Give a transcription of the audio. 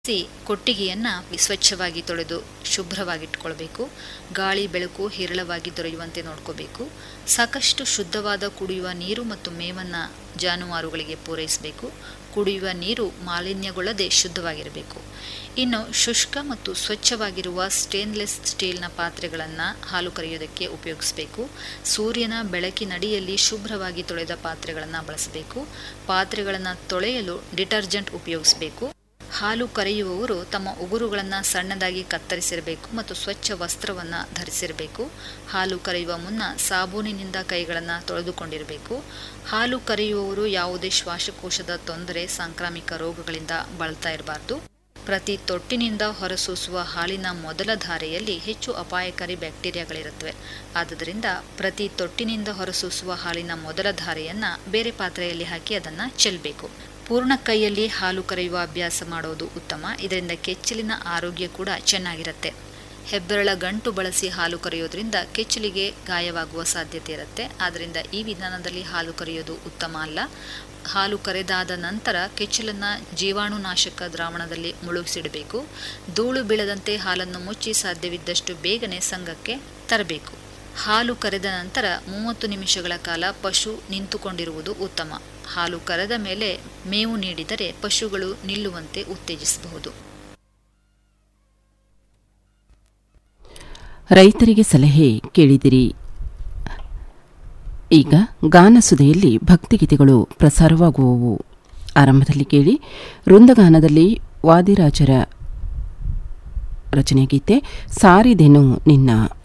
C ಕೊಟ್ಟಿಗೆಯನ್ನ ಸ್ವಚ್ಛವಾಗಿ ತೊಳೆದು ಶುಭ್ರವಾಗಿಟ್ಕೊಳ್ಬೇಕು ಗಾಳಿ ಬೆಳಕು ಹೇರಳವಾಗಿ ದೊರೆಯುವಂತೆ ನೋಡ್ಕೋಬೇಕು ಸಾಕಷ್ಟು ಶುದ್ಧವಾದ ಕುಡಿಯುವ ನೀರು ಮತ್ತು ಮೇವನ್ನ ಜಾನುವಾರುಗಳಿಗೆ ಪೂರೈಸಬೇಕು ಕುಡಿಯುವ ನೀರು ಮಾಲಿನ್ಯಗೊಳ್ಳದೆ ಶುದ್ಧವಾಗಿರಬೇಕು ಇನ್ನು ಶುಷ್ಕ ಮತ್ತು ಸ್ವಚ್ಛವಾಗಿರುವ ಸ್ಟೇನ್ಲೆಸ್ ಸ್ಟೀಲ್ನ ಪಾತ್ರೆಗಳನ್ನು ಹಾಲು ಕರೆಯೋದಕ್ಕೆ ಉಪಯೋಗಿಸಬೇಕು ಸೂರ್ಯನ ಬೆಳಕಿನಡಿಯಲ್ಲಿ ಶುಭ್ರವಾಗಿ ತೊಳೆದ ಪಾತ್ರೆಗಳನ್ನು ಬಳಸಬೇಕು ಪಾತ್ರೆಗಳನ್ನು ತೊಳೆಯಲು ಡಿಟರ್ಜೆಂಟ್ ಉಪಯೋಗಿಸಬೇಕು ಹಾಲು ಕರೆಯುವವರು ತಮ್ಮ ಉಗುರುಗಳನ್ನು ಸಣ್ಣದಾಗಿ ಕತ್ತರಿಸಿರಬೇಕು ಮತ್ತು ಸ್ವಚ್ಛ ವಸ್ತ್ರವನ್ನು ಧರಿಸಿರಬೇಕು ಹಾಲು ಕರೆಯುವ ಮುನ್ನ ಸಾಬೂನಿನಿಂದ ಕೈಗಳನ್ನು ತೊಳೆದುಕೊಂಡಿರಬೇಕು ಹಾಲು ಕರೆಯುವವರು ಯಾವುದೇ ಶ್ವಾಸಕೋಶದ ತೊಂದರೆ ಸಾಂಕ್ರಾಮಿಕ ರೋಗಗಳಿಂದ ಬಳಲ್ತಾ ಇರಬಾರ್ದು ಪ್ರತಿ ತೊಟ್ಟಿನಿಂದ ಹೊರಸೂಸುವ ಹಾಲಿನ ಮೊದಲ ಧಾರೆಯಲ್ಲಿ ಹೆಚ್ಚು ಅಪಾಯಕಾರಿ ಬ್ಯಾಕ್ಟೀರಿಯಾಗಳಿರುತ್ತವೆ ಆದುದರಿಂದ ಪ್ರತಿ ತೊಟ್ಟಿನಿಂದ ಹೊರಸೂಸುವ ಹಾಲಿನ ಮೊದಲ ಧಾರೆಯನ್ನು ಬೇರೆ ಪಾತ್ರೆಯಲ್ಲಿ ಹಾಕಿ ಅದನ್ನು ಚೆಲ್ಲಬೇಕು ಪೂರ್ಣ ಕೈಯಲ್ಲಿ ಹಾಲು ಕರೆಯುವ ಅಭ್ಯಾಸ ಮಾಡೋದು ಉತ್ತಮ ಇದರಿಂದ ಕೆಚ್ಚಲಿನ ಆರೋಗ್ಯ ಕೂಡ ಚೆನ್ನಾಗಿರುತ್ತೆ ಹೆಬ್ಬೆರಳ ಗಂಟು ಬಳಸಿ ಹಾಲು ಕರೆಯೋದ್ರಿಂದ ಕೆಚ್ಚಲಿಗೆ ಗಾಯವಾಗುವ ಸಾಧ್ಯತೆ ಇರುತ್ತೆ ಆದ್ದರಿಂದ ಈ ವಿಧಾನದಲ್ಲಿ ಹಾಲು ಕರೆಯೋದು ಉತ್ತಮ ಅಲ್ಲ ಹಾಲು ಕರೆದಾದ ನಂತರ ಕೆಚ್ಚಲನ್ನು ಜೀವಾಣುನಾಶಕ ದ್ರಾವಣದಲ್ಲಿ ಮುಳುಗಿಸಿಡಬೇಕು ಧೂಳು ಬೀಳದಂತೆ ಹಾಲನ್ನು ಮುಚ್ಚಿ ಸಾಧ್ಯವಿದ್ದಷ್ಟು ಬೇಗನೆ ಸಂಘಕ್ಕೆ ತರಬೇಕು ಹಾಲು ಕರೆದ ನಂತರ ಮೂವತ್ತು ನಿಮಿಷಗಳ ಕಾಲ ಪಶು ನಿಂತುಕೊಂಡಿರುವುದು ಉತ್ತಮ ಹಾಲು ಕರೆದ ಮೇಲೆ ಮೇವು ನೀಡಿದರೆ ಪಶುಗಳು ನಿಲ್ಲುವಂತೆ ಉತ್ತೇಜಿಸಬಹುದು ರೈತರಿಗೆ ಸಲಹೆ ಕೇಳಿದಿರಿ ಈಗ ಗಾನಸುದೆಯಲ್ಲಿ ಭಕ್ತಿಗೀತೆಗಳು ಪ್ರಸಾರವಾಗುವವು ಆರಂಭದಲ್ಲಿ ಕೇಳಿ ವೃಂದಗಾನದಲ್ಲಿ ವಾದಿರಾಜರ ರಚನೆ ಗೀತೆ ಸಾರಿದೆನು ನಿನ್ನ